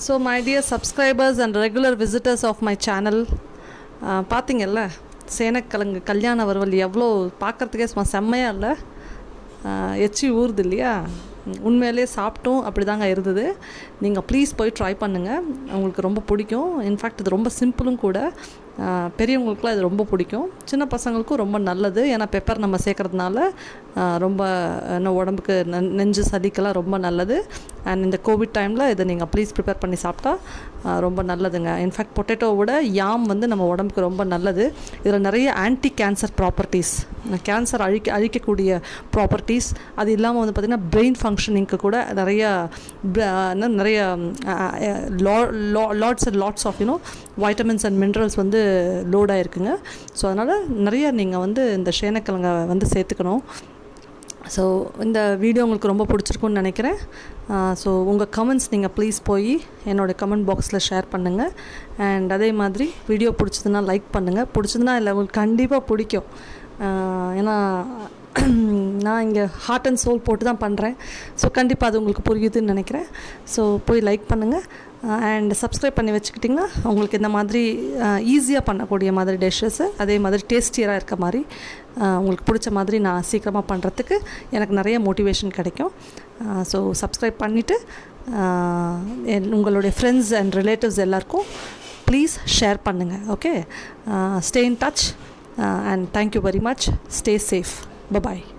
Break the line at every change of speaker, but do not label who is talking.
so my dear subscribers and regular visitors of my channel பார்த்தீங்கல்ல சேனக்கிழங்கு கல்யாண வறுவல் எவ்வளோ பார்க்குறதுக்கே சும்மா செம்மையாக இல்லை ஆஹ் எச்சி ஊறுது இல்லையா ம், உண்மையிலே சாப்பிட்டும் அப்படி தாங்க இருந்தது நீங்கள் ப்ளீஸ் போய் ட்ரை பண்ணுங்கள் உங்களுக்கு ரொம்ப பிடிக்கும் இன்ஃபேக்ட் இது ரொம்ப சிம்பிளும் கூட ஆஹ் பெரியவங்களுக்குலாம் இது ரொம்ப பிடிக்கும் சின்ன பசங்களுக்கும் ரொம்ப நல்லது ஏன்னா பெப்பர் நம்ம சேர்க்கறதுனால ஆஹ் ரொம்ப இன்னும் உடம்புக்கு நெ- நெஞ்சு சளிக்கெல்லாம் ரொம்ப நல்லது அண்ட் இந்த கோவிட் டைமில் இதை நீங்கள் ப்ளீஸ் ப்ரிப்பேர் பண்ணி சாப்பிட்டா ஆஹ் ரொம்ப நல்லதுங்க இன்ஃபேக்ட் பொட்டேட்டோவை விட யாம் வந்து நம்ம உடம்புக்கு ரொம்ப நல்லது இதில் நிறைய ஆன்டி கேன்சர் ப்ராப்பர்ட்டிஸ் கேன்சர் அழிக்க அழிக்கக்கூடிய ப்ராப்பர்ட்டிஸ் அது இல்லாமல் வந்து பார்த்திங்கன்னா பிரெயின் ஃபங்க்ஷனிங்க்கு கூட நிறைய br- என்ன நிறைய lots and lots of you know vitamins and minerals வந்து லோடாக இருக்குங்க ஸோ அதனால் நிறைய நீங்கள் வந்து இந்த சேனக்கிழங்கை வந்து சேர்த்துக்கணும் ஸோ இந்த வீடியோ உங்களுக்கு ரொம்ப பிடிச்சிருக்குன்னு நினைக்கிறேன் ஸோ உங்கள் கமெண்ட்ஸ் நீங்கள் ப்ளீஸ் போய் என்னோடய கமெண்ட் பாக்ஸில் ஷேர் பண்ணுங்கள் அண்ட் அதே மாதிரி வீடியோ பிடிச்சதுன்னா லைக் பண்ணுங்கள் பிடிச்சதுன்னா இல்லை உங்களுக்கு கண்டிப்பாக பிடிக்கும் ஆஹ் ஏன்னா நான் இங்கே ஹார்ட் அண்ட் சோல் போட்டு தான் பண்ணுறேன் ஸோ கண்டிப்பாக அது உங்களுக்கு புரியுதுன்னு நினைக்கிறேன் ஸோ போய் லைக் பண்ணுங்கள் அண்ட் சப்ஸ்கிரைப் பண்ணி வச்சுக்கிட்டிங்கன்னா உங்களுக்கு இந்த மாதிரி ஈஸியாக பண்ணக்கூடிய மாதிரி டிஷ்ஷஸ்ஸு அதே மாதிரி டேஸ்டியராக இருக்க மாதிரி ஆஹ் உங்களுக்கு பிடிச்ச மாதிரி நான் சீக்கிரமாக பண்ணுறதுக்கு எனக்கு நிறைய மோட்டிவேஷன் கிடைக்கும் ஸோ சப்ஸ்கிரைப் பண்ணிவிட்டு உங்களுடைய ஃப்ரெண்ட்ஸ் அண்ட் ரிலேட்டிவ்ஸ் எல்லாருக்கும் ப்ளீஸ் ஷேர் பண்ணுங்கள் okay stay in touch and thank you very much stay safe bye bye